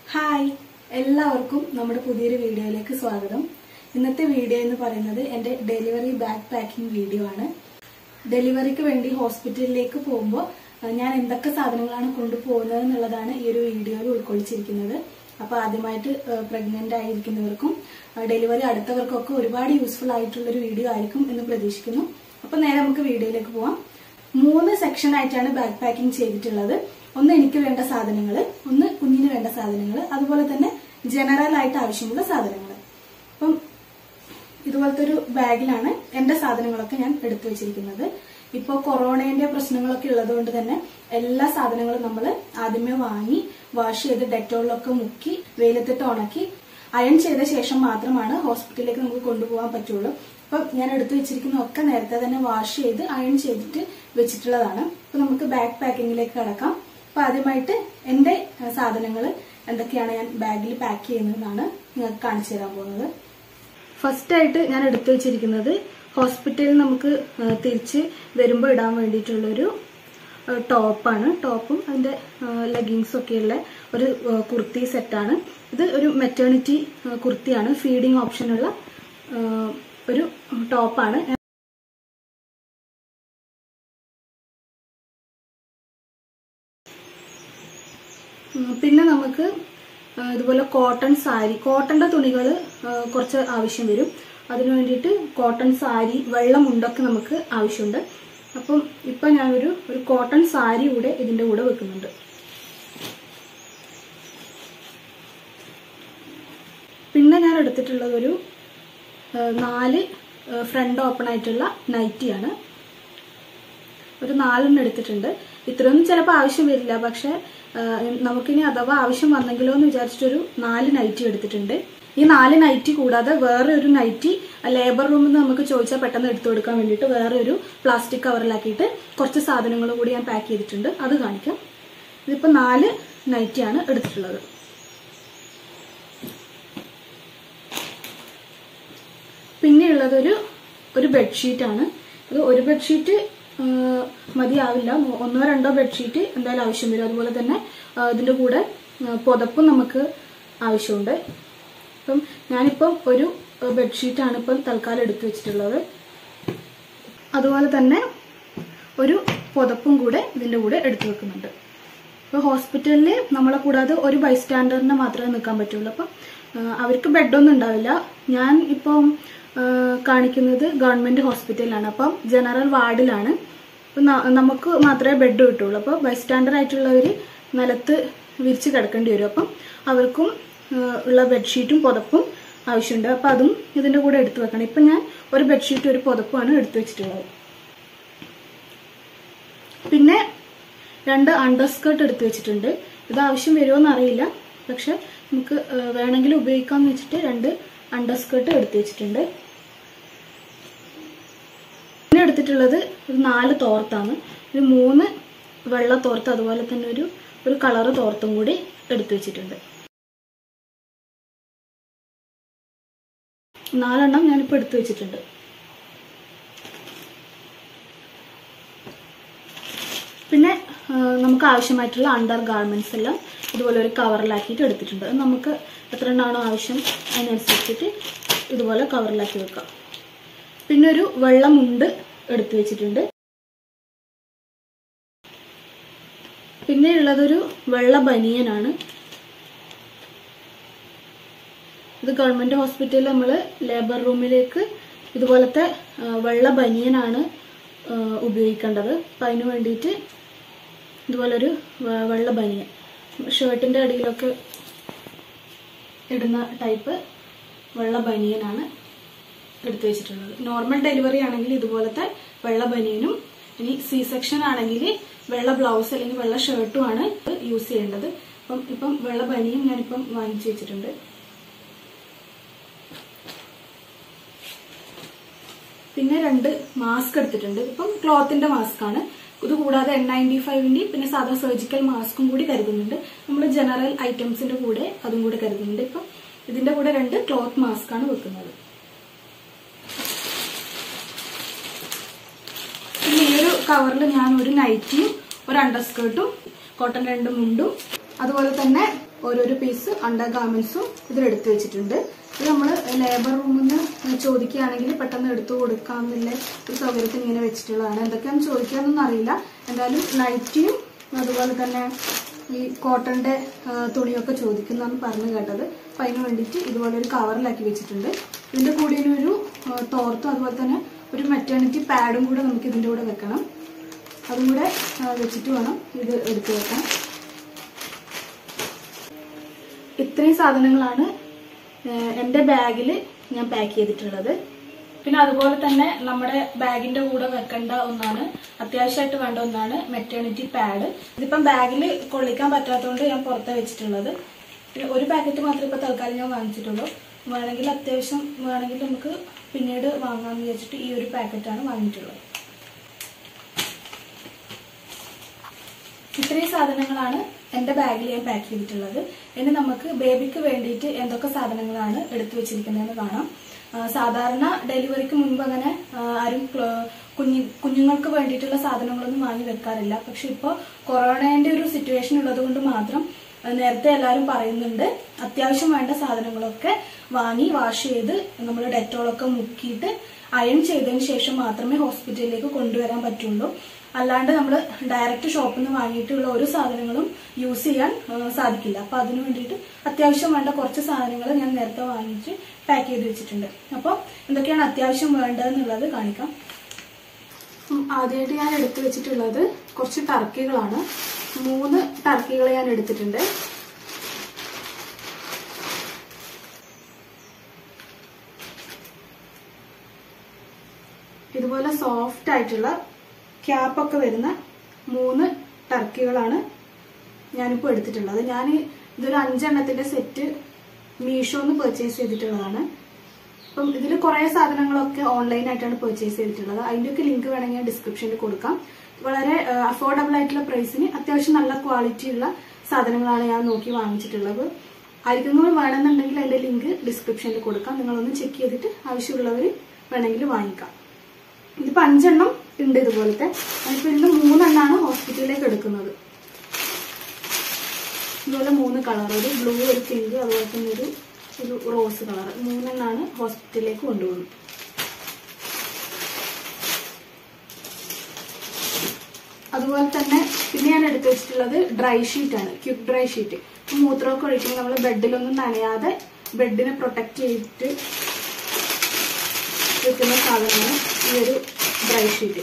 hi എല്ലാവർക്കും നമ്മുടെ പുതിയൊരു വീഡിയോയിലേക്ക് സ്വാഗതം ഇന്നത്തെ വീഡിയോ എന്ന് പറയുന്നത് എന്റെ ഡെലിവറി ബാഗ് പാക്കിംഗ് വീഡിയോ ആണ് ഡെലിവറിക്ക് വേണ്ടി ഹോസ്പിറ്റലിലേക്ക് പോകുമ്പോൾ അഹ് ഞാൻ എന്തൊക്കെ സാധനങ്ങളാണ് കൊണ്ടുപോകുന്നത് എന്നുള്ളതാണ് ഈ ഒരു വീഡിയോയിൽ ഉൾക്കൊള്ളിച്ചിരിക്കുന്നത് അപ്പൊ ആദ്യമായിട്ട് പ്രഗ്നന്റ് ആയിരിക്കുന്നവർക്കും അഹ് ഡെലിവറി അടുത്തവർക്കൊക്കെ ഒരുപാട് യൂസ്ഫുൾ ആയിട്ടുള്ള ഒരു വീഡിയോ ആയിരിക്കും എന്ന് പ്രതീക്ഷിക്കുന്നു അപ്പൊ നേരെ നമുക്ക് വീഡിയോയിലേക്ക് പോവാം മൂന്ന് സെക്ഷൻ ആയിട്ടാണ് ബാഗ് പാക്കിംഗ് ചെയ്തിട്ടുള്ളത് ഒന്ന് എനിക്ക് വേണ്ട സാധനങ്ങൾ ഒന്ന് കുഞ്ഞിന് വേണ്ട സാധനങ്ങൾ അതുപോലെ തന്നെ ജനറൽ ആയിട്ട് ആവശ്യമുള്ള സാധനങ്ങൾ അപ്പം ഇതുപോലത്തെ ഒരു ബാഗിലാണ് എന്റെ സാധനങ്ങളൊക്കെ ഞാൻ എടുത്തു വെച്ചിരിക്കുന്നത് ഇപ്പോൾ കൊറോണയുടെ പ്രശ്നങ്ങളൊക്കെ ഉള്ളതുകൊണ്ട് തന്നെ എല്ലാ സാധനങ്ങളും നമ്മൾ ആദ്യമേ വാങ്ങി വാഷ് ചെയ്ത് ഡെറ്റോളിലൊക്കെ മുക്കി വെയിലത്തിട്ട് ഉണക്കി അയൺ ചെയ്ത ശേഷം മാത്രമാണ് ഹോസ്പിറ്റലിലേക്ക് നമുക്ക് കൊണ്ടുപോകാൻ പറ്റുള്ളൂ അപ്പം ഞാൻ എടുത്തു വെച്ചിരിക്കുന്ന ഒക്കെ നേരത്തെ തന്നെ വാഷ് ചെയ്ത് അയൺ ചെയ്തിട്ട് വെച്ചിട്ടുള്ളതാണ് അപ്പൊ നമുക്ക് ബാഗ് പാക്കിങ്ങിലേക്ക് കടക്കാം അപ്പൊ ആദ്യമായിട്ട് എന്റെ സാധനങ്ങൾ എന്തൊക്കെയാണ് ഞാൻ ബാഗിൽ പാക്ക് ചെയ്യുന്നതെന്നാണ് നിങ്ങൾക്ക് കാണിച്ചു തരാൻ പോകുന്നത് ഫസ്റ്റ് ആയിട്ട് ഞാൻ എടുത്തു വെച്ചിരിക്കുന്നത് ഹോസ്പിറ്റലിൽ നമുക്ക് ആ, തിരിച്ച് വരുമ്പോൾ ഇടാൻ വേണ്ടിയിട്ടുള്ളൊരു ആ, ടോപ്പാണ് ടോപ്പും അതിന്റെ ലെഗിങ്സും ഒക്കെയുള്ള ഒരു ആ, കുർത്തി സെറ്റാണ് ഇത് ഒരു മെറ്റേണിറ്റി ആ, കുർത്തിയാണ് ഫീഡിങ് ഓപ്ഷനുള്ള ആ, ഒരു ടോപ്പാണ് ഉം, പിന്നെ നമുക്ക് ആ, ഇതുപോലെ കോട്ടൺ സാരി കോട്ടന്റെ തുണികൾ കുറച്ച് ആവശ്യം വരും അതിനു വേണ്ടിയിട്ട് കോട്ടൺ സാരി വെള്ള മുണ്ടൊക്കെ നമുക്ക് ആവശ്യമുണ്ട് അപ്പം ഇപ്പൊ ഞാനൊരു ഒരു കോട്ടൺ സാരി കൂടെ ഇതിന്റെ കൂടെ വെക്കുന്നുണ്ട് പിന്നെ ഞാൻ എടുത്തിട്ടുള്ളത് ഒരു ആ, നാല് ഫ്രണ്ട് ഓപ്പൺ ആയിട്ടുള്ള നൈറ്റിയാണ് ഒരു നാലെണ്ണം എടുത്തിട്ടുണ്ട് ഇത്രയൊന്നും ചിലപ്പോൾ ആവശ്യം വരില്ല പക്ഷെ ആ, നമുക്കിനി അഥവാ ആവശ്യം വന്നെങ്കിലോ എന്ന് വിചാരിച്ചിട്ടൊരു നാല് നൈറ്റി എടുത്തിട്ടുണ്ട് ഈ നാല് നൈറ്റി കൂടാതെ വേറെ ഒരു നൈറ്റി ലേബർ റൂമിൽ നിന്ന് നമുക്ക് ചോദിച്ചാൽ പെട്ടെന്ന് എടുത്തു കൊടുക്കാൻ വേണ്ടിയിട്ട് വേറെ ഒരു പ്ലാസ്റ്റിക് കവറിലാക്കിയിട്ട് കുറച്ച് സാധനങ്ങൾ കൂടി ഞാൻ പാക്ക് ചെയ്തിട്ടുണ്ട് അത് കാണിക്കാം ഇതിപ്പോൾ നാല് നൈറ്റിയാണ് എടുത്തിട്ടുള്ളത് പിന്നെയുള്ളതൊരു ഒരു ബെഡ്ഷീറ്റാണ് ഇത് ഒരു ബെഡ്ഷീറ്റ് ആ, മതിയാവില്ല മൂ- ഒന്നോ രണ്ടോ ബെഡ്ഷീറ്റ് എന്തായാലും ആവശ്യം വരും അതുപോലെ തന്നെ ആ, ഇതിന്റെ കൂടെ ആ, പുതപ്പും നമുക്ക് ആവശ്യമുണ്ട് അപ്പം ഞാനിപ്പം ഒരു ബെഡ്ഷീറ്റാണ് ഇപ്പം തൽക്കാലം എടുത്തു വെച്ചിട്ടുള്ളത് അതുപോലെ തന്നെ ഒരു പുതപ്പും കൂടെ ഇതിന്റെ കൂടെ എടുത്തു വെക്കുന്നുണ്ട് ഇപ്പോൾ ഹോസ്പിറ്റലിൽ നമ്മളെ കൂടാതെ ഒരു ബൈസ്റ്റാൻഡറിനെ മാത്രമേ നിൽക്കാൻ പറ്റുള്ളൂ അപ്പം ആ, അവർക്ക് ബെഡൊന്നും ഉണ്ടാവില്ല ഞാൻ ഇപ്പം ആ, കാണിക്കുന്നത് ഗവൺമെന്റ് ഹോസ്പിറ്റലിലാണ് അപ്പം ജനറൽ വാർഡിലാണ് അപ്പം ന- നമുക്ക് മാത്രമേ ബെഡ് കിട്ടുള്ളൂ അപ്പോൾ ബൈസ്റ്റാൻഡർ ആയിട്ടുള്ളവർ നിലത്ത് വിരിച്ച് കിടക്കേണ്ടി വരും അപ്പം അവർക്കും ആ, ഉള്ള ബെഡ്ഷീറ്റും പുതപ്പും ആവശ്യമുണ്ട് അപ്പം അതും ഇതിന്റെ കൂടെ എടുത്തു വെക്കണം ഇപ്പം ഞാൻ ഒരു ബെഡ്ഷീറ്റും ഒരു പുതപ്പുമാണ് എടുത്തു വെച്ചിട്ടുള്ളത് പിന്നെ രണ്ട് അണ്ടർ സ്കേർട്ട് എടുത്തു വെച്ചിട്ടുണ്ട് ഇത് ആവശ്യം വരുമോ അറിയില്ല പക്ഷെ നമുക്ക് ആ, വേണമെങ്കിൽ ഉപയോഗിക്കാമെന്ന് വെച്ചിട്ട് രണ്ട് അണ്ടർ സ്കേർട്ട് എടുത്തു വെച്ചിട്ടുണ്ട് പിന്നെ എടുത്തിട്ടുള്ളത് ഒരു നാല് തോർത്താണ് ഒരു മൂന്ന് വെള്ള തോർത്ത് അതുപോലെ തന്നെ ഒരു ഒരു കളറ് തോർത്തും കൂടി എടുത്തു വെച്ചിട്ടുണ്ട് നാലെണ്ണം ഞാനിപ്പോൾ എടുത്തു വെച്ചിട്ടുണ്ട് പിന്നെ ആ, നമുക്ക് ആവശ്യമായിട്ടുള്ള അണ്ടർ ഗാർമെന്റ്സ് എല്ലാം ഇതുപോലെ ഒരു കവറിലാക്കിയിട്ട് എടുത്തിട്ടുണ്ട് അത് നമുക്ക് എത്ര എണ്ണമാണോ ആവശ്യം അതിനനുസരിച്ചിട്ട് ഇതുപോലെ കവറിലാക്കി വെക്കാം പിന്നെ ഒരു വെള്ള മുണ്ട് എടുത്തു വെച്ചിട്ടുണ്ട് പിന്നെ ഉള്ളതൊരു വെള്ള ബനിയനാണ് ഇത് ഗവൺമെന്റ് ഹോസ്പിറ്റലിൽ നമ്മൾ ലേബർ റൂമിലേക്ക് ഇതുപോലത്തെ ആ, വെള്ള ബനിയനാണ് ആ, ഉപയോഗിക്കേണ്ടത് അപ്പം അതിന് വേണ്ടിയിട്ട് ഇതുപോലൊരു വെ- വെള്ള ബനിയൻ ഷർട്ടിന്റെ അടിയിലൊക്കെ ഇടുന്ന ടൈപ്പ് വെള്ള ബനിയനാണ് എടുത്തു വെച്ചിട്ടുള്ളത് നോർമൽ ഡെലിവറി ആണെങ്കിൽ ഇതുപോലത്തെ വെള്ള ബനിയനും ഇനി സി സെക്ഷൻ ആണെങ്കിൽ വെള്ള ബ്ലൗസ് അല്ലെങ്കിൽ വെള്ള ഷർട്ടും ആണ് യൂസ് ചെയ്യേണ്ടത് അപ്പം ഇപ്പം വെള്ള ബനിയും ഞാനിപ്പം വാങ്ങിച്ചു വെച്ചിട്ടുണ്ട് പിന്നെ രണ്ട് മാസ്ക് എടുത്തിട്ടുണ്ട് ഇപ്പം ക്ലോത്തിന്റെ മാസ്ക് ആണ് ഇത് കൂടാതെ എൻ നയൻറ്റി ഫൈവിന്റെ പിന്നെ സാധാ സർജിക്കൽ മാസ്കും കൂടി കരുതുന്നുണ്ട് നമ്മൾ ജനറൽ ഐറ്റംസിന്റെ കൂടെ അതും കൂടി കരുതുന്നുണ്ട് ഇപ്പം ഇതിന്റെ കൂടെ രണ്ട് ക്ലോത്ത് മാസ്ക് ആണ് വെക്കുന്നത് പിന്നെ ഈ ഒരു കവറിൽ ഞാൻ ഒരു നൈറ്റിയും ഒരു അണ്ടർസ്കേർട്ടും കോട്ടൺ രണ്ട് മുണ്ടും അതുപോലെ തന്നെ ഓരോരോ പീസ് അണ്ടർ ഗാർമെന്റ്സും ഇതിലെടുത്ത് വെച്ചിട്ടുണ്ട് ഇത് നമ്മൾ ലേബർ റൂമിൽ നിന്ന് ചോദിക്കുകയാണെങ്കിൽ പെട്ടെന്ന് എടുത്തു കൊടുക്കാമെന്നുള്ള ഒരു സൗകര്യത്തിന് ഇങ്ങനെ വെച്ചിട്ടുള്ളതാണ് എന്തൊക്കെയാണെന്ന് ചോദിക്കാമെന്നൊന്നും അറിയില്ല എന്തായാലും നൈറ്റിയും അതുപോലെ തന്നെ ഈ കോട്ടന്റെ ആ, തുണിയൊക്കെ ചോദിക്കുന്നതെന്ന് പറഞ്ഞു കേട്ടത് അപ്പം അതിന് വേണ്ടിയിട്ട് ഇതുപോലെ ഒരു കവറിലാക്കി വെച്ചിട്ടുണ്ട് ഇതിന്റെ കൂടെ ഒരു ആ, തോർത്തും അതുപോലെ തന്നെ ഒരു മെറ്റേണിറ്റി പാഡും കൂടെ നമുക്ക് ഇതിന്റെ കൂടെ വെക്കണം അതും കൂടെ ആ, വെച്ചിട്ട് വേണം ഇത് എടുത്തു വെക്കാൻ ഇത്രയും സാധനങ്ങളാണ് ഏഹ്, എൻ്റെ ബാഗിൽ ഞാൻ പാക്ക് ചെയ്തിട്ടുള്ളത് പിന്നെ അതുപോലെ തന്നെ നമ്മുടെ ബാഗിന്റെ കൂടെ വെക്കേണ്ട ഒന്നാണ് അത്യാവശ്യമായിട്ട് വേണ്ട ഒന്നാണ് മെറ്റേണിറ്റി പാഡ് ഇതിപ്പം ബാഗിൽ കൊള്ളിക്കാൻ പറ്റാത്തതുകൊണ്ട് ഞാൻ പുറത്തെ വെച്ചിട്ടുള്ളത് പിന്നെ ഒരു പാക്കറ്റ് മാത്രമേ ഇപ്പോൾ തൽക്കാലം ഞാൻ വാങ്ങിച്ചിട്ടുള്ളൂ വേണമെങ്കിൽ അത്യാവശ്യം വേണമെങ്കിൽ നമുക്ക് പിന്നീട് വാങ്ങാമെന്ന് വിചാരിച്ചിട്ട് ഈ ഒരു പാക്കറ്റാണ് വാങ്ങിയിട്ടുള്ളത് ഇത്രയും സാധനങ്ങളാണ് എൻ്റെ ബാഗിൽ ഞാൻ പാക്ക് ചെയ്തിട്ടുള്ളത് ഇനി നമുക്ക് ബേബിക്ക് വേണ്ടിയിട്ട് എന്തൊക്കെ സാധനങ്ങളാണ് എടുത്തു വെച്ചിരിക്കുന്നതെന്ന് കാണാം ആ, സാധാരണ ഡെലിവറിക്ക് മുൻപ് അങ്ങനെ ആ, ആരും ക്ലോ- കുഞ്ഞി കുഞ്ഞുങ്ങൾക്ക് വേണ്ടിയിട്ടുള്ള സാധനങ്ങളൊന്നും വാങ്ങി വെക്കാറില്ല പക്ഷെ ഇപ്പോൾ കൊറോണേന്റെ ഒരു സിറ്റുവേഷൻ ഉള്ളത് കൊണ്ട് മാത്രം ആ, നേരത്തെ എല്ലാവരും പറയുന്നുണ്ട് അത്യാവശ്യം വേണ്ട സാധനങ്ങളൊക്കെ വാങ്ങി വാഷ് ചെയ്ത് നമ്മൾ ഡെറ്റോളൊക്കെ മുക്കിയിട്ട് അയൺ ചെയ്തതിന് ശേഷം മാത്രമേ ഹോസ്പിറ്റലിലേക്ക് കൊണ്ടുവരാൻ പറ്റുള്ളൂ അല്ലാണ്ട് നമ്മൾ ഡയറക്റ്റ് ഷോപ്പിൽ നിന്ന് വാങ്ങിയിട്ടുള്ള ഒരു സാധനങ്ങളും യൂസ് ചെയ്യാൻ ആ, സാധിക്കില്ല അപ്പൊ അതിനു വേണ്ടിയിട്ട് അത്യാവശ്യം വേണ്ട കുറച്ച് സാധനങ്ങൾ ഞാൻ നേരത്തെ വാങ്ങിച്ച് പാക്ക് ചെയ്ത് വെച്ചിട്ടുണ്ട് അപ്പോൾ എന്തൊക്കെയാണ് അത്യാവശ്യം വേണ്ടതെന്നുള്ളത് കാണിക്കാം ഉം, ആദ്യമായിട്ട് ഞാൻ എടുത്തു വെച്ചിട്ടുള്ളത് കുറച്ച് ടർക്കികളാണ് മൂന്ന് ടർക്കികൾ ഞാൻ എടുത്തിട്ടുണ്ട് ഇതുപോലെ സോഫ്റ്റ് ആയിട്ടുള്ള ക്യാപ്പൊക്കെ വരുന്ന മൂന്ന് ടർക്കികളാണ് ഞാനിപ്പോൾ എടുത്തിട്ടുള്ളത് ഞാൻ ഇതൊരു അഞ്ചെണ്ണത്തിന്റെ സെറ്റ് മീഷോന്ന് പർച്ചേസ് ചെയ്തിട്ടുള്ളതാണ് അപ്പം ഇതിൽ കുറേ സാധനങ്ങളൊക്കെ ഓൺലൈനായിട്ടാണ് പർച്ചേസ് ചെയ്തിട്ടുള്ളത് അതിൻ്റെയൊക്കെ ലിങ്ക് വേണമെങ്കിൽ ഞാൻ ഡിസ്ക്രിപ്ഷനിൽ കൊടുക്കാം വളരെ അഫോർഡബിൾ ആയിട്ടുള്ള പ്രൈസിന് അത്യാവശ്യം നല്ല ക്വാളിറ്റി ഉള്ള സാധനങ്ങളാണ് ഞാൻ നോക്കി വാങ്ങിച്ചിട്ടുള്ളത് ആയിരിക്കും വേണമെന്നുണ്ടെങ്കിൽ അതിന്റെ ലിങ്ക് ഡിസ്ക്രിപ്ഷനിൽ കൊടുക്കാം നിങ്ങളൊന്ന് ചെക്ക് ചെയ്തിട്ട് ആവശ്യമുള്ളവർ വേണമെങ്കിൽ വാങ്ങിക്കാം ഇതിപ്പോ അഞ്ചെണ്ണം ഉണ്ട് ഇതുപോലത്തെ അതിപ്പോ ഇതിൽ മൂന്നെണ്ണാണ് ഹോസ്പിറ്റലിലേക്ക് എടുക്കുന്നത് ഇതുപോലെ മൂന്ന് കളർ ഒരു ബ്ലൂ ഒരു പിങ്ക് അതുപോലെ തന്നെ ഒരു ഒരു റോസ് കളർ മൂന്നെണ്ണാണ് ഹോസ്പിറ്റലിലേക്ക് കൊണ്ടുപോകുന്നത് അതുപോലെ തന്നെ പിന്നെ ഞാൻ എടുത്തു വെച്ചിട്ടുള്ളത് ഡ്രൈ ഷീറ്റ് ആണ് ക്യുക്ക് ഡ്രൈ ഷീറ്റ് മൂത്രമൊക്കെ ഒഴിക്കുമ്പോൾ നമ്മൾ ബെഡിലൊന്നും നനയാതെ ബെഡിനെ പ്രൊട്ടക്ട് ചെയ്തിട്ട് വെക്കുന്ന സാധനമാണ് ഈ ഒരു ഡ്രൈ ഷീറ്റ്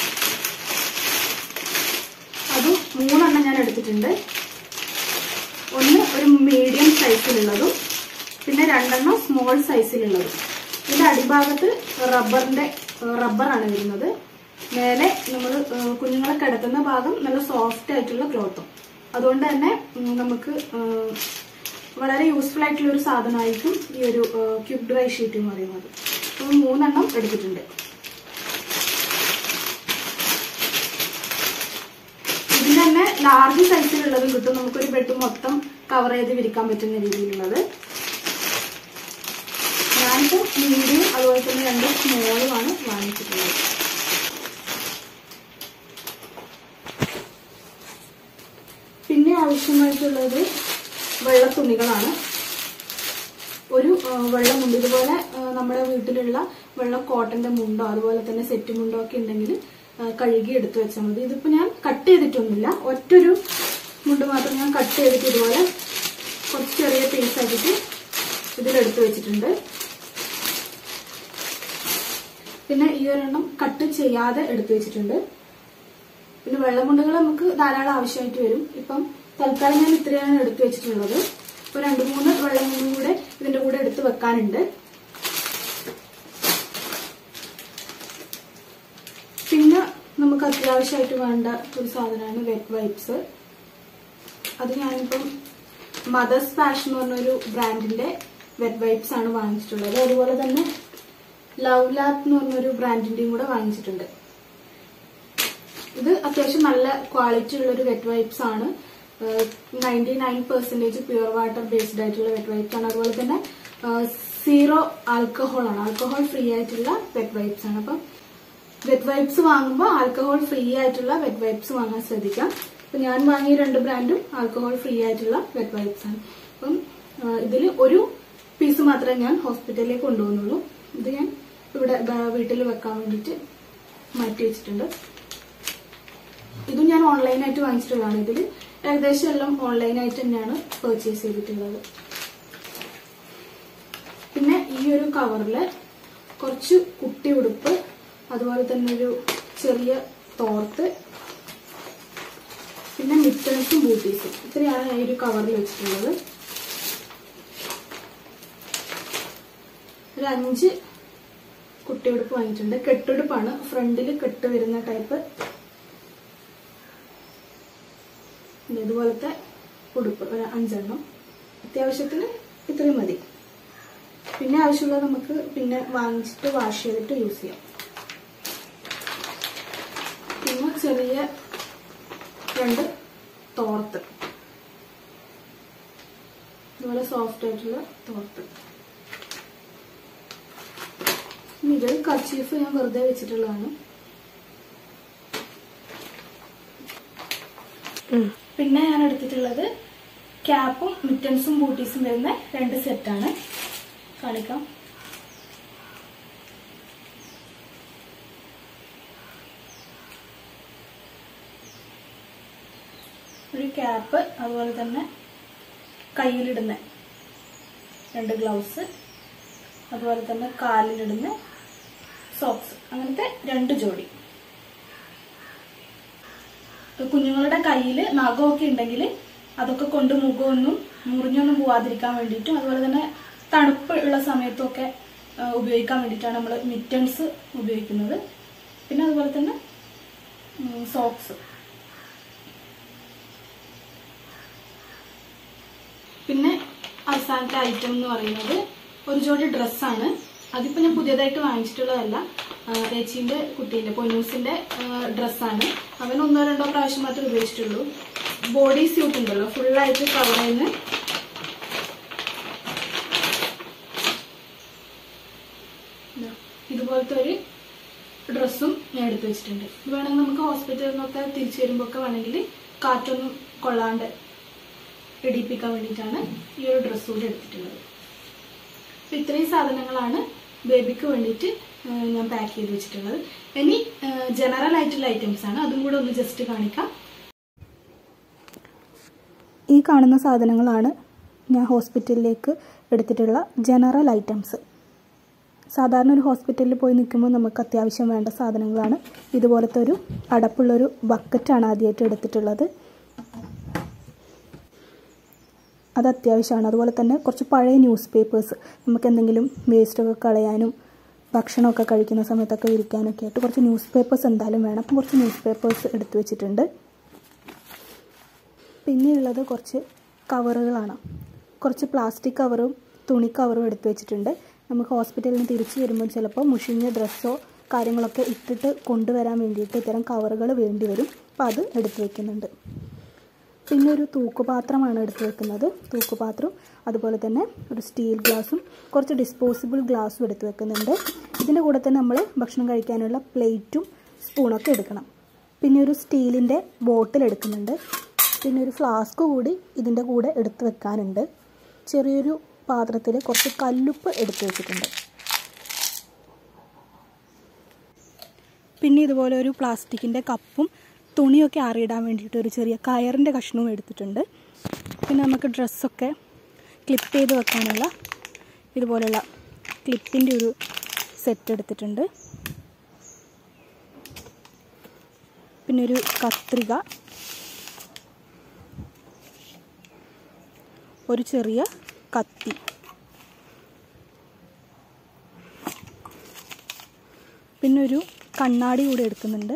അതും മൂന്നെണ്ണം ഞാൻ എടുത്തിട്ടുണ്ട് ഒന്ന് ഒരു മീഡിയം സൈസിലുള്ളതും പിന്നെ രണ്ടെണ്ണം സ്മോൾ സൈസിലുള്ളതും ഇതിന്റെ അടിഭാഗത്ത് റബ്ബറിന്റെ റബ്ബറാണ് വരുന്നത് മേലെ നമ്മൾ കുഞ്ഞുങ്ങളെ കിടക്കുന്ന ഭാഗം നല്ല സോഫ്റ്റ് ആയിട്ടുള്ള ക്ലോത്തും അതുകൊണ്ട് തന്നെ ഉം, നമുക്ക് ഉം, വളരെ യൂസ്ഫുൾ ആയിട്ടുള്ള ഒരു സാധനമായിരിക്കും ഈ ഒരു ക്യൂബ് ഡ്രൈ ഷീറ്റ് എന്ന് പറയുന്നത് അപ്പോൾ മൂന്നെണ്ണം എടുത്തിട്ടുണ്ട് ഇതിൽ തന്നെ ലാർജ് സൈസിലുള്ളതും കിട്ടും നമുക്കൊരു ബെഡ് മൊത്തം കവർ ചെയ്ത് വിരിക്കാൻ പറ്റുന്ന രീതിയിലുള്ളത് ഞാനിപ്പോൾ മീഡിയം അതുപോലെ തന്നെ രണ്ട് സ്മോളുമാണ് വാങ്ങിച്ചിട്ടുള്ളത് പിന്നെ ആവശ്യമായിട്ടുള്ളത് വെള്ള തുണികളാണ് ഒരു ആ, വെള്ള മുണ്ട് ഇതുപോലെ ആ, നമ്മുടെ വീട്ടിലുള്ള വെള്ള കോട്ടന്റെ മുണ്ടോ അതുപോലെ തന്നെ സെറ്റ് മുണ്ടോ ഒക്കെ ഉണ്ടെങ്കിൽ ആ, കഴുകി എടുത്തു വെച്ചാൽ മതി ഇതിപ്പോ ഞാൻ കട്ട് ചെയ്തിട്ടൊന്നുമില്ല ഒറ്റൊരു മുണ്ട് മാത്രം ഞാൻ കട്ട് ചെയ്തിട്ട് ഇതുപോലെ കുറച്ച് ചെറിയ പീസ് ആക്കിയിട്ട് ഇതിലെടുത്ത് വെച്ചിട്ടുണ്ട് പിന്നെ ഈ ഒരെണ്ണം കട്ട് ചെയ്യാതെ എടുത്തു വെച്ചിട്ടുണ്ട് പിന്നെ വെള്ളമുണ്ടുകൾ നമുക്ക് ധാരാളം ആവശ്യമായിട്ട് വരും ഇപ്പം തൽക്കാലം ഞാൻ ഇത്രയാണ് എടുത്തു വെച്ചിട്ടുള്ളത് ഇപ്പൊ രണ്ടു മൂന്ന് വെള്ളമുണ്ടും കൂടെ ഇതിന്റെ കൂടെ എടുത്ത് വെക്കാനുണ്ട് പിന്നെ നമുക്ക് അത്യാവശ്യമായിട്ട് വേണ്ട ഒരു സാധനമാണ് വെറ്റ് വൈപ്സ് അത് ഞാനിപ്പം മദേഴ്സ് ഫാഷൻ എന്ന് പറഞ്ഞൊരു ബ്രാൻഡിന്റെ വെറ്റ് വൈപ്സ് ആണ് വാങ്ങിച്ചിട്ടുള്ളത് അതുപോലെ തന്നെ ലവ് ലാപ്പ് എന്ന് പറഞ്ഞൊരു ബ്രാൻഡിന്റെയും കൂടെ വാങ്ങിച്ചിട്ടുണ്ട് ഇത് അത്യാവശ്യം നല്ല ക്വാളിറ്റി ഉള്ള ഒരു വെറ്റ് വൈപ്സ് ആണ് ninety nine percentage pure water based ആയിട്ടുള്ള വെറ്റ് വൈപ്സ് ആണ് അതുപോലെ തന്നെ സീറോ ആൽക്കഹോൾ ആണ് ആൽക്കഹോൾ ഫ്രീ ആയിട്ടുള്ള വെറ്റ് വൈപ്സ് ആണ് അപ്പം വെറ്റ് വൈപ്സ് വാങ്ങുമ്പോൾ ആൽക്കഹോൾ ഫ്രീ ആയിട്ടുള്ള വെറ്റ് വൈപ്സ് വാങ്ങാൻ ശ്രദ്ധിക്കാം അപ്പം ഞാൻ വാങ്ങിയ രണ്ട് ബ്രാൻഡും ആൽക്കഹോൾ ഫ്രീ ആയിട്ടുള്ള വെറ്റ് വൈപ്സ് ആണ് അപ്പം ഇതിൽ ഒരു പീസ് മാത്രമേ ഞാൻ ഹോസ്പിറ്റലിലേക്ക് കൊണ്ടുപോകുന്നുള്ളൂ ഇത് ഞാൻ ഇവിടെ വീട്ടിൽ വെക്കാൻ വേണ്ടിയിട്ട് മാറ്റി വെച്ചിട്ടുണ്ട് ഇതും ഞാൻ ഓൺലൈനായിട്ട് വാങ്ങിച്ചിട്ടുള്ളതാണ് ഇതിൽ ഏകദേശം എല്ലാം ഓൺലൈനായിട്ട് തന്നെയാണ് പർച്ചേസ് ചെയ്തിട്ടുള്ളത് പിന്നെ ഈ ഒരു കവറിൽ കുറച്ച് കുട്ടി ഉടുപ്പ് അതുപോലെ തന്നെ ഒരു ചെറിയ തോർത്ത് പിന്നെ മിറ്റൻസും ബൂട്ടീസും ഇത്രയാണ് ഞാൻ ഈ ഒരു കവറിൽ വെച്ചിട്ടുള്ളത് ഒരു അഞ്ച് കുട്ടിയുടുപ്പ് വാങ്ങിയിട്ടുണ്ട് കെട്ടുടുപ്പാണ് ഫ്രണ്ടിൽ കെട്ട് വരുന്ന ടൈപ്പ് ഇതുപോലത്തെ ഉടുപ്പ് ഒരു അഞ്ചെണ്ണം അത്യാവശ്യത്തിന് ഇത്രയും മതി പിന്നെ ആവശ്യമുള്ളത് നമുക്ക് പിന്നെ വാങ്ങിച്ചിട്ട് വാഷ് ചെയ്തിട്ട് യൂസ് ചെയ്യാം പിന്നെ ചെറിയ രണ്ട് തോർത്ത് ഇതുപോലെ സോഫ്റ്റ് ആയിട്ടുള്ള തോർത്ത് ഇനി ഇത് കർച്ചീഫ് ഞാൻ വെറുതെ വെച്ചിട്ടുള്ളതാണ് പിന്നെ ഞാൻ എടുത്തിട്ടുള്ളത് ക്യാപ്പും മിറ്റൻസും ബൂട്ടീസും വരുന്ന രണ്ട് സെറ്റാണ് കാണിക്കാം ഒരു ക്യാപ്പ് അതുപോലെ തന്നെ കയ്യിലിടുന്ന രണ്ട് ഗ്ലൗസ് അതുപോലെ തന്നെ കാലിലിടുന്ന സോക്സ് അങ്ങനത്തെ രണ്ട് ജോഡി കുഞ്ഞുങ്ങളുടെ കയ്യിൽ നഖമൊക്കെ ഉണ്ടെങ്കിൽ അതൊക്കെ കൊണ്ട് മുഖമൊന്നും മുറിഞ്ഞൊന്നും പോവാതിരിക്കാൻ വേണ്ടിയിട്ടും അതുപോലെ തന്നെ തണുപ്പ് ഉള്ള സമയത്തൊക്കെ ആ, ഉപയോഗിക്കാൻ വേണ്ടിയിട്ടാണ് നമ്മൾ മിറ്റൻസ് ഉപയോഗിക്കുന്നത് പിന്നെ അതുപോലെ തന്നെ സോക്സ് പിന്നെ അവസാനത്തെ ഐറ്റം എന്ന് പറയുന്നത് ഒരു ജോഡി ഡ്രസ്സാണ് അതിപ്പോ ഞാൻ പുതിയതായിട്ട് വാങ്ങിച്ചിട്ടുള്ളതല്ല ആ, ചേച്ചീന്റെ കുട്ടീന്റെ പൊന്നൂസിന്റെ ഡ്രസ്സാണ് അവൻ ഒന്നോ രണ്ടോ പ്രാവശ്യം മാത്രമേ ഉപയോഗിച്ചിട്ടുള്ളൂ ബോഡി സ്യൂട്ട് ഉണ്ടല്ലോ ഫുള്ളായിട്ട് കവർ ചെയ്യുന്ന ഇതാ, ഇതുപോലത്തെ ഒരു ഡ്രസ്സും ഞാൻ എടുത്തു വെച്ചിട്ടുണ്ട് ഇത് വേണമെങ്കിൽ നമുക്ക് ഹോസ്പിറ്റലിൽ നിന്നൊക്കെ തിരിച്ചു വരുമ്പോൾ ഒക്കെ വേണമെങ്കിൽ കാറ്റൊന്നും കൊള്ളാണ്ട് ഇടിപ്പിക്കാൻ വേണ്ടിയിട്ടാണ് ഈ ഒരു ഡ്രസ്സ് കൂടി എടുത്തിട്ടുള്ളത് അപ്പൊ ഇത്രയും സാധനങ്ങളാണ് ബേബിക്ക് വേണ്ടിയിട്ട് ആ, ഞാൻ പാക്ക് ചെയ്ത് വെച്ചിട്ടുള്ളത് ഇനി ജനറൽ ആയിട്ടുള്ള ഐറ്റംസ് ആണ് അതും കൂടെ ഒന്ന് ജസ്റ്റ് കാണിക്കാം ഈ കാണുന്ന സാധനങ്ങളാണ് ഞാൻ ഹോസ്പിറ്റലിലേക്ക് എടുത്തിട്ടുള്ള ജനറൽ ഐറ്റംസ് സാധാരണ ഒരു ഹോസ്പിറ്റലിൽ പോയി നിൽക്കുമ്പോൾ നമുക്ക് അത്യാവശ്യം വേണ്ട സാധനങ്ങളാണ് ഇതുപോലത്തെ ഒരു അടപ്പുള്ളൊരു ബക്കറ്റാണ് ആദ്യമായിട്ട് എടുത്തിട്ടുള്ളത് അത് അത്യാവശ്യമാണ് അതുപോലെ തന്നെ കുറച്ച് പഴയ ന്യൂസ് പേപ്പേഴ്സ് നമുക്ക് എന്തെങ്കിലും വേസ്റ്റൊക്കെ കളയാനും ഭക്ഷണമൊക്കെ കഴിക്കുന്ന സമയത്തൊക്കെ വിരിക്കാനൊക്കെ ആയിട്ട് കുറച്ച് ന്യൂസ് പേപ്പേഴ്സ് എന്തായാലും വേണം അപ്പം കുറച്ച് ന്യൂസ് പേപ്പേഴ്സ് എടുത്തു വെച്ചിട്ടുണ്ട് പിന്നെയുള്ളത് കുറച്ച് കവറുകളാണ് കുറച്ച് പ്ലാസ്റ്റിക് കവറും തുണി കവറും എടുത്തു വെച്ചിട്ടുണ്ട് നമുക്ക് ഹോസ്പിറ്റലിൽ നിന്ന് തിരിച്ചു വരുമ്പോൾ ചിലപ്പോൾ മുഷിഞ്ഞ ഡ്രസ്സോ കാര്യങ്ങളൊക്കെ ഇട്ടിട്ട് കൊണ്ടുവരാൻ വേണ്ടിയിട്ട് ഇത്തരം കവറുകൾ വേണ്ടി വരും അപ്പോൾ അത് എടുത്തു വെക്കുന്നുണ്ട് പിന്നെ ഒരു തൂക്കുപാത്രമാണ് എടുത്തു വെക്കുന്നത് തൂക്കുപാത്രം അതുപോലെ തന്നെ ഒരു സ്റ്റീൽ ഗ്ലാസും കുറച്ച് ഡിസ്പോസിബിൾ ഗ്ലാസും എടുത്തു വെക്കുന്നുണ്ട് ഇതിൻ്റെ കൂടെ തന്നെ നമ്മൾ ഭക്ഷണം കഴിക്കാനുള്ള പ്ലേറ്റും സ്പൂണൊക്കെ എടുക്കണം പിന്നെ ഒരു സ്റ്റീലിൻ്റെ ബോട്ടിൽ എടുക്കുന്നുണ്ട് പിന്നെ ഒരു ഫ്ലാസ്ക് കൂടി ഇതിൻ്റെ കൂടെ എടുത്തു വെക്കാനുണ്ട് ചെറിയൊരു പാത്രത്തിൽ കുറച്ച് കല്ലുപ്പ് എടുത്തു വെച്ചിട്ടുണ്ട് പിന്നെ ഇതുപോലെ ഒരു പ്ലാസ്റ്റിക്കിൻ്റെ കപ്പും തുണിയൊക്കെ ആറിയിടാൻ വേണ്ടിയിട്ട് ഒരു ചെറിയ കയറിൻ്റെ കഷ്ണവും എടുത്തിട്ടുണ്ട് പിന്നെ നമുക്ക് ഡ്രസ്സൊക്കെ ക്ലിപ്പ് ചെയ്ത് വെക്കാനുള്ള ഇതുപോലുള്ള ക്ലിപ്പിൻ്റെ ഒരു സെറ്റ് എടുത്തിട്ടുണ്ട് പിന്നെ ഒരു കത്രിക ഒരു ചെറിയ കത്തി പിന്നെ ഒരു കണ്ണാടി കൂടി എടുക്കുന്നുണ്ട്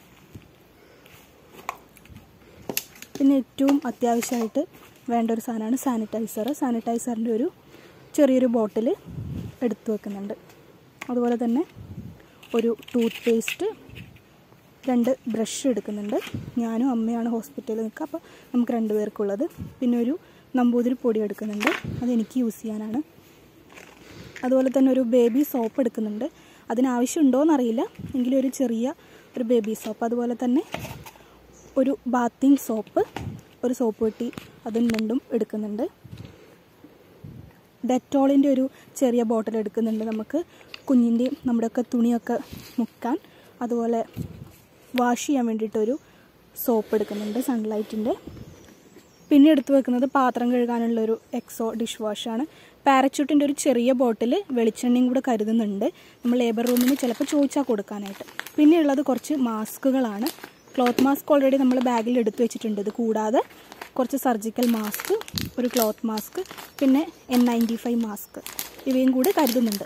പിന്നെ ഏറ്റവും അത്യാവശ്യമായിട്ട് വേണ്ട ഒരു സാധനമാണ് സാനിറ്റൈസർ സാനിറ്റൈസറിൻ്റെ ഒരു ചെറിയൊരു ബോട്ടിൽ എടുത്തു വെക്കുന്നുണ്ട് അതുപോലെ തന്നെ ഒരു ടൂത്ത് പേസ്റ്റ് രണ്ട് ബ്രഷ് എടുക്കുന്നുണ്ട് ഞാനും അമ്മയാണ് ഹോസ്പിറ്റലിൽ നിൽക്കുക അപ്പോൾ നമുക്ക് രണ്ട് പേർക്കുള്ളത് പിന്നെ ഒരു നമ്പൂതിരി പൊടി എടുക്കുന്നുണ്ട് അത് എനിക്ക് യൂസ് ചെയ്യാനാണ് അതുപോലെ തന്നെ ഒരു ബേബി സോപ്പ് എടുക്കുന്നുണ്ട് അതിനാവശ്യമുണ്ടോ എന്നറിയില്ല എങ്കിലും ഒരു ചെറിയ ഒരു ബേബി സോപ്പ് അതുപോലെ തന്നെ ഒരു ബാത്തിങ് സോപ്പ് ഒരു സോപ്പ് പെട്ടി അതും രണ്ടും എടുക്കുന്നുണ്ട് ഡെറ്റോളിൻ്റെ ഒരു ചെറിയ ബോട്ടിൽ എടുക്കുന്നുണ്ട് നമുക്ക് കുഞ്ഞിൻ്റെയും നമ്മുടെയൊക്കെ തുണിയൊക്കെ മുക്കാൻ അതുപോലെ വാഷ് ചെയ്യാൻ വേണ്ടിയിട്ടൊരു സോപ്പ് എടുക്കുന്നുണ്ട് സൺലൈറ്റിൻ്റെ പിന്നെ എടുത്തു വെക്കുന്നത് പാത്രം കഴുകാനുള്ള ഒരു എക്സോ ഡിഷ് വാഷാണ് പാരച്യൂട്ടിൻ്റെ ഒരു ചെറിയ ബോട്ടിൽ വെളിച്ചെണ്ണയും കൂടെ കരുതുന്നുണ്ട് നമ്മൾ ലേബർ റൂമിന് ചിലപ്പോൾ ചോദിച്ചാൽ കൊടുക്കാനായിട്ട് പിന്നെ ഉള്ളത് കുറച്ച് മാസ്കുകളാണ് ക്ലോത്ത് മാസ്ക് ഓൾറെഡി നമ്മൾ ബാഗിൽ എടുത്തു വെച്ചിട്ടുണ്ട് ഇത് കൂടാതെ കുറച്ച് സർജിക്കൽ മാസ്ക് ഒരു ക്ലോത്ത് മാസ്ക് പിന്നെ എൻ നയൻറ്റി ഫൈവ് മാസ്ക് ഇവയും കൂടെ കരുതുന്നുണ്ട്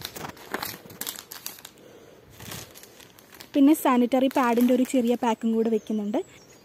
പിന്നെ സാനിറ്ററി പാഡിൻ്റെ ഒരു ചെറിയ പാക്കും കൂടെ വെക്കുന്നുണ്ട്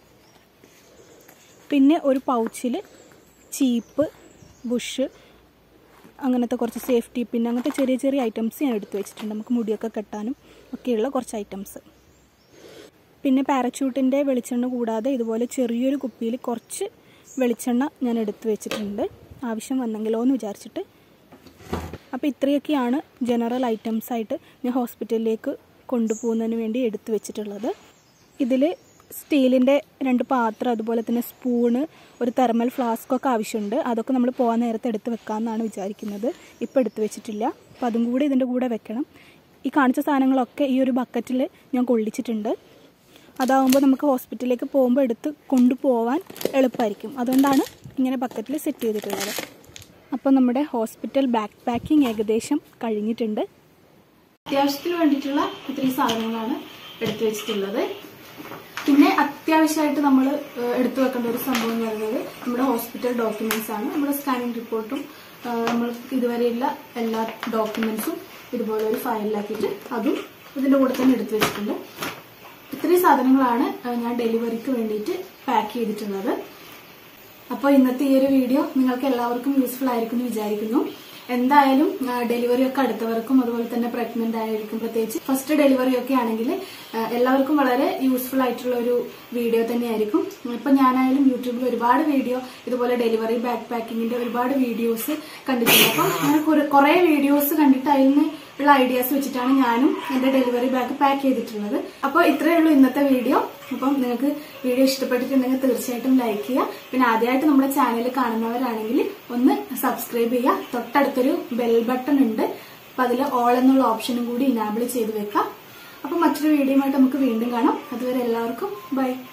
പിന്നെ ഒരു പൗച്ചിൽ ചീപ്പ് ബുഷ് അങ്ങനത്തെ കുറച്ച് സേഫ്റ്റി പിന്നെ അങ്ങനത്തെ ചെറിയ ചെറിയ ഐറ്റംസ് ഞാൻ എടുത്തു വെച്ചിട്ടുണ്ട് നമുക്ക് മുടിയൊക്കെ കെട്ടാനും ഒക്കെയുള്ള കുറച്ച് ഐറ്റംസ് പിന്നെ പാരച്യൂട്ടിൻ്റെ വെളിച്ചെണ്ണ കൂടാതെ ഇതുപോലെ ചെറിയൊരു കുപ്പിയിൽ കുറച്ച് വെളിച്ചെണ്ണ ഞാൻ എടുത്തു വെച്ചിട്ടുണ്ട് ആവശ്യം വന്നെങ്കിലോ എന്ന് വിചാരിച്ചിട്ട് അപ്പോൾ ഇത്രയൊക്കെയാണ് ജനറൽ ഐറ്റംസ് ആയിട്ട് ഞാൻ ഹോസ്പിറ്റലിലേക്ക് കൊണ്ടുപോകുന്നതിന് വേണ്ടി എടുത്തു വെച്ചിട്ടുള്ളത് ഇതിൽ സ്റ്റീലിൻ്റെ രണ്ട് പാത്രം അതുപോലെ തന്നെ സ്പൂണ് ഒരു തെർമൽ ഫ്ലാസ്കൊക്കെ ആവശ്യമുണ്ട് അതൊക്കെ നമ്മൾ പോകാൻ നേരത്തെ എടുത്ത് വെക്കാമെന്നാണ് വിചാരിക്കുന്നത് ഇപ്പോൾ എടുത്ത് വെച്ചിട്ടില്ല അപ്പോൾ അതും കൂടി ഇതിൻ്റെ കൂടെ വെക്കണം ഈ കാണിച്ച സാധനങ്ങളൊക്കെ ഈ ഒരു ബക്കറ്റിൽ ഞാൻ കൊള്ളിച്ചിട്ടുണ്ട് അതാവുമ്പോൾ നമുക്ക് ഹോസ്പിറ്റലിലേക്ക് പോകുമ്പോൾ എടുത്ത് കൊണ്ടുപോകാൻ എളുപ്പമായിരിക്കും അതുകൊണ്ടാണ് ഇങ്ങനെ ബക്കറ്റിൽ സെറ്റ് ചെയ്തിട്ടുള്ളത് അപ്പോൾ നമ്മുടെ ഹോസ്പിറ്റൽ ബാക്ക് പാക്കിംഗ് ഏകദേശം കഴിഞ്ഞിട്ടുണ്ട് അത്യാവശ്യത്തിന് വേണ്ടിയിട്ടുള്ള ഇത്രയും സാധനങ്ങളാണ് എടുത്തു വെച്ചിട്ടുള്ളത് പിന്നെ അത്യാവശ്യമായിട്ട് നമ്മൾ എടുത്തു വെക്കേണ്ട ഒരു സംഭവം എന്ന് പറയുന്നത് നമ്മുടെ ഹോസ്പിറ്റൽ ഡോക്യുമെന്റ്സ് ആണ് നമ്മുടെ സ്കാനിങ് റിപ്പോർട്ടും നമ്മൾ ഇതുവരെയുള്ള എല്ലാ ഡോക്യുമെന്റ്സും ഇതുപോലെ ഒരു ഫയലിലാക്കിയിട്ട് അതും ഇതിന്റെ കൂടെ തന്നെ എടുത്തു വെച്ചിട്ടുണ്ട് ഇത്രയും സാധനങ്ങളാണ് ഏഹ്, ഞാൻ ഡെലിവറിക്ക് വേണ്ടിയിട്ട് പാക്ക് ചെയ്തിട്ടുള്ളത് അപ്പോൾ ഇന്നത്തെ ഈ ഒരു വീഡിയോ നിങ്ങൾക്ക് എല്ലാവർക്കും യൂസ്ഫുൾ ആയിരിക്കും എന്ന് വിചാരിക്കുന്നു എന്തായാലും ഡെലിവറി ഒക്കെ അടുത്തവർക്കും അതുപോലെ തന്നെ പ്രഗ്നന്റ് ആയിരിക്കും പ്രത്യേകിച്ച് ഫസ്റ്റ് ഡെലിവറി ഒക്കെ ആണെങ്കിൽ എല്ലാവർക്കും വളരെ യൂസ്ഫുൾ ആയിട്ടുള്ള ഒരു വീഡിയോ തന്നെയായിരിക്കും ഇപ്പൊ ഞാനായാലും യൂട്യൂബിൽ ഒരുപാട് വീഡിയോ ഇതുപോലെ ഡെലിവറി ബാക്ക് പാക്കിങ്ങിന്റെ ഒരുപാട് വീഡിയോസ് കണ്ടിട്ടുണ്ട് അപ്പം ഞാൻ കുറെ- കുറെ വീഡിയോസ് കണ്ടിട്ട് അതിൽ നിന്ന് ഉള്ള ഐഡിയാസ് വെച്ചിട്ടാണ് ഞാനും എന്റെ ഡെലിവറി ബാഗ് പാക്ക് ചെയ്തിട്ടുള്ളത് അപ്പോൾ ഇത്രയേ ഉള്ളൂ ഇന്നത്തെ വീഡിയോ അപ്പം നിങ്ങൾക്ക് വീഡിയോ ഇഷ്ടപ്പെട്ടിട്ടുണ്ടെങ്കിൽ തീർച്ചയായിട്ടും ലൈക്ക് ചെയ്യുക പിന്നെ ആദ്യമായിട്ട് നമ്മുടെ ചാനൽ കാണുന്നവരാണെങ്കിൽ ഒന്ന് സബ്സ്ക്രൈബ് ചെയ്യുക തൊട്ടടുത്തൊരു ബെൽ ബട്ടൺ ഉണ്ട് അപ്പൊ അതിൽ ഓൾ എന്നുള്ള ഓപ്ഷനും കൂടി ഇനാബിൾ ചെയ്ത് വെക്കാം അപ്പൊ മറ്റൊരു വീഡിയോയുമായിട്ട് നമുക്ക് വീണ്ടും കാണാം അതുവരെ എല്ലാവർക്കും ബൈ